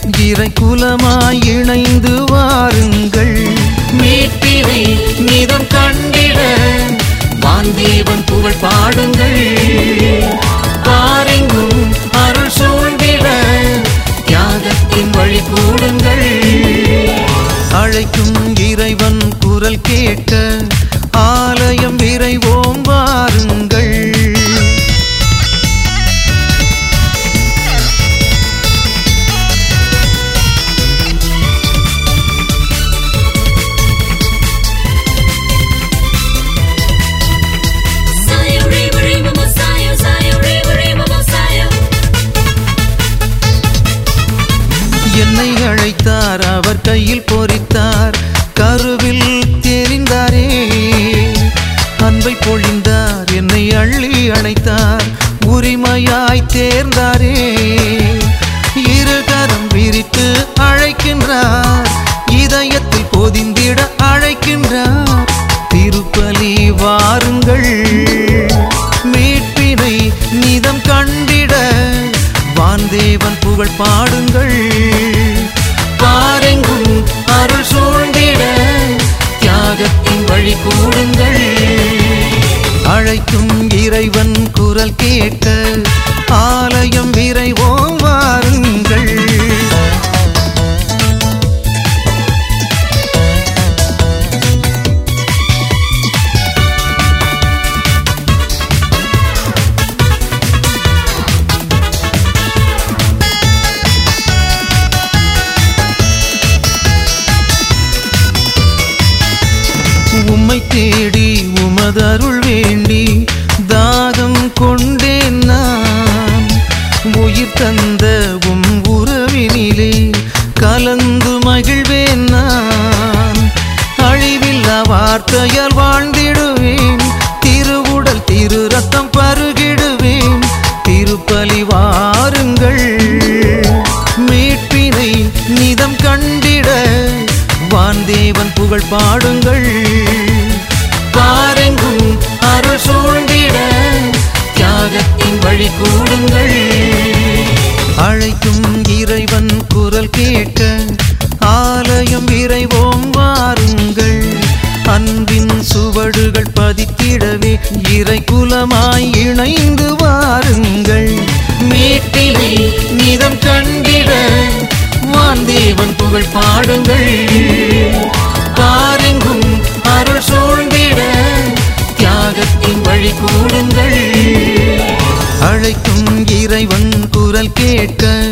இறை குலமாய் இணைந்து வாருங்கள் மீட்பினை நிதம் கண்டிட வாந்தேவன் புகழ் பாடுங்கள் பாரெங்கும் அருள் சூழ்ந்திட தியாகத்தின் வழி கூடுங்கள் அழைக்கும் இறைவன் குரல் கேட்க ஆலயம் விரைவோம் வாருங்கள் Sayo, riba, riba, masayo, sayo, riba, riba, masayo. என்னை அழைத்தார் அவர் கையில் பொறித்தார் கருவில் தெரிந்தாரே அன்பை பொழிந்தார் என்னை அள்ளி அணைத்தார் உரிமையாய் தேர்ந்தாரே இரு கரம் விரித்து அழைக்கின்றார் இதயத்தில் பொதிந்திட அழைக்கின்றார் திருப்பலி வாருங்கள் மீட்பினை நிதம் கண்டிட வான்தேவன் புகழ் பாடுங்கள் பாரெங்கும் அருள் சூழ்ந்திட தியாகத்தின் வழி கூடுங்கள் அழைக்கும் இறைவன் குரல் கேட்க ஆலயம் விரைவோம் வாருங்கள் உம்மை தேடி உமதருள் வேண்டி தாகம் கொண்டேன் நான் உயிர் தந்த உம் உறவினிலே கலந்து மகிழ்வேன் நான் அழிவில்லா வார்த்தையால் வாழ்ந்திடுவேன் திருவுடல் திரு ரத்தம் பருகிடுவேன் திருப்பலி வாருங்கள் மீட்பினை நிதம் கண்டிட வான்தேவன் புகழ் பாடுங்கள் பாரெங்கும் அருள் சூழ்ந்திட தியாகத்தின் வழி கூடுங்கள் அழைக்கும் இறைவன் குரல் கேட்க ஆலயம் விரைவோம் வாருங்கள் அன்பின் சுவடுகள் பதித்திடவே இறை குலமாய் இணைந்து வாருங்கள் மீட்பினை நிதம் கண்டிட வாந்தேவன் புகழ் பாடுங்கள் பாரெங்கும் அருள் சூழ்ந்திட தியாகத்தின் வழி கூடுங்கள் அழைக்கும் இறைவன் குரல் கேட்க